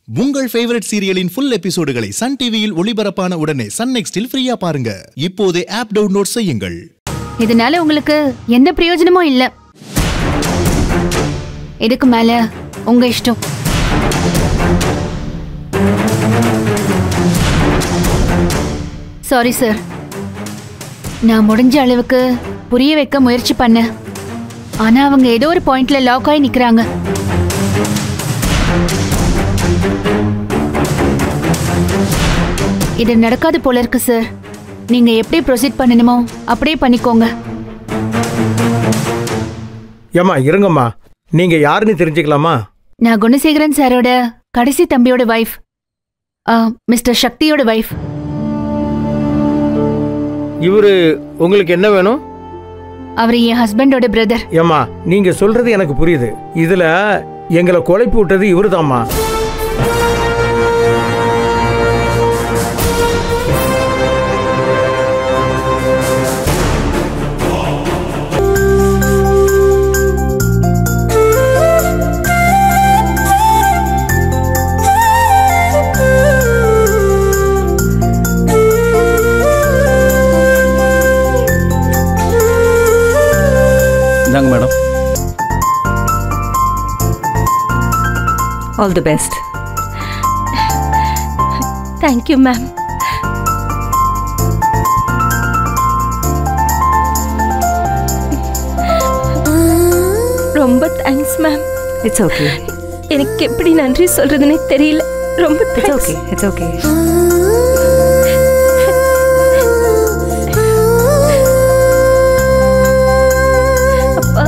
உங்கள் ஃபேவரட் சீரியலின் ஃபுல் எபிசோடுகளை சன் டிவியில் ஒளிபரப்பான உடனே சன் நெக்ஸ்டில் ஃப்ரீயா பாருங்க இப்போதே ஆப் டவுன்லோட் செய்யுங்கள் இதனால உங்களுக்கு எந்த பிரயோஜனமும் இல்ல இதுக்கு மேல உங்க இஷ்டம் சாரி சார் நான் முடிஞ்ச அளவுக்கு புரிய வைக்க முயற்சி பண்ணேன் ஆனா அவங்க ஏதோ ஒரு பாயிண்ட்ல லாக் ஆகி நிக்கிறாங்க இது நடக்காது போல இருக்கு சார் நீங்க எப்படி ப்ரொசீட் பண்ணணுமோ அப்படியே பண்ணிக்கோங்க ஏம்மா இருங்கம்மா நீங்க யாருன்னு தெரிஞ்சுக்கலாமா நான் குணசேகரன் சாரோட கடைசி தம்பியோட வைஃப் மிஸ்டர் சக்தியோட வைஃப் இவரு உங்களுக்கு என்ன வேணும் அவர் என் ஹஸ்பண்டோட பிரதர் ஏம்மா நீங்க சொல்றது எனக்கு புரியுது இதுல எங்களை குழப்பி விட்டது இவருதாம்மா இந்தாங்க madam all the best thank you ma'am ரொம்ப தேங்க்ஸ் மேம் இட்ஸ் ஓகே எனக்கு எப்படி நன்றி சொல்றதுன்னே தெரியல ரொம்ப it's thanks okay it's okay அப்பா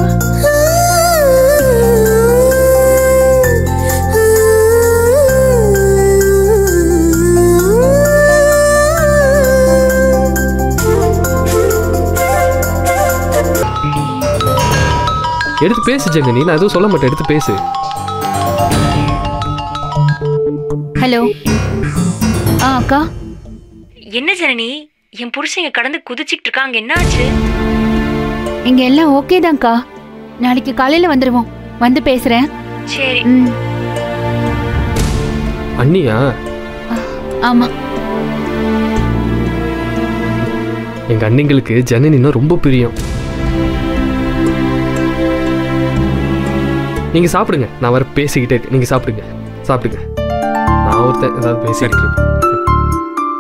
எடுத்து பேசு ஜெகனி நான் எதுவும் சொல்ல மாட்டேன் எடுத்து பேசு ஹலோ ஆ அக்கா என்ன ஜனனி என் புருஷன் இங்க கடந்து குதிச்சிட்டு இருக்காங்க என்ன ஆச்சு இங்க எல்லாம் ஓகே தான்க்கா நாளைக்கு காலையில வந்துருவோம் வந்து பேசுறேன் சரி ம் அண்ணியா ஆமா எங்க அண்ணிங்களுக்கு ஜனனின்னா ரொம்ப பிரியம் நீங்க சாப்பிடுங்க நான் வர பேசிக்கிட்டே இருக்கேன் நீங்க சாப்பிடுங்க சாப்பிடுங்க நான் ஒருத்தன் ஏதாவது பேசிக்கிட்டு இருக்கேன்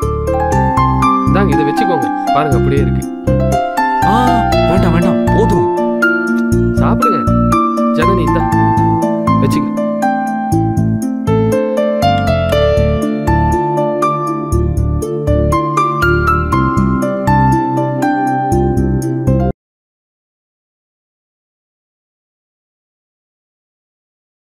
இந்தாங்க இதை வச்சுக்கோங்க பாருங்க அப்படியே இருக்கு ஆ வேண்டாம் வேண்டாம் போதும்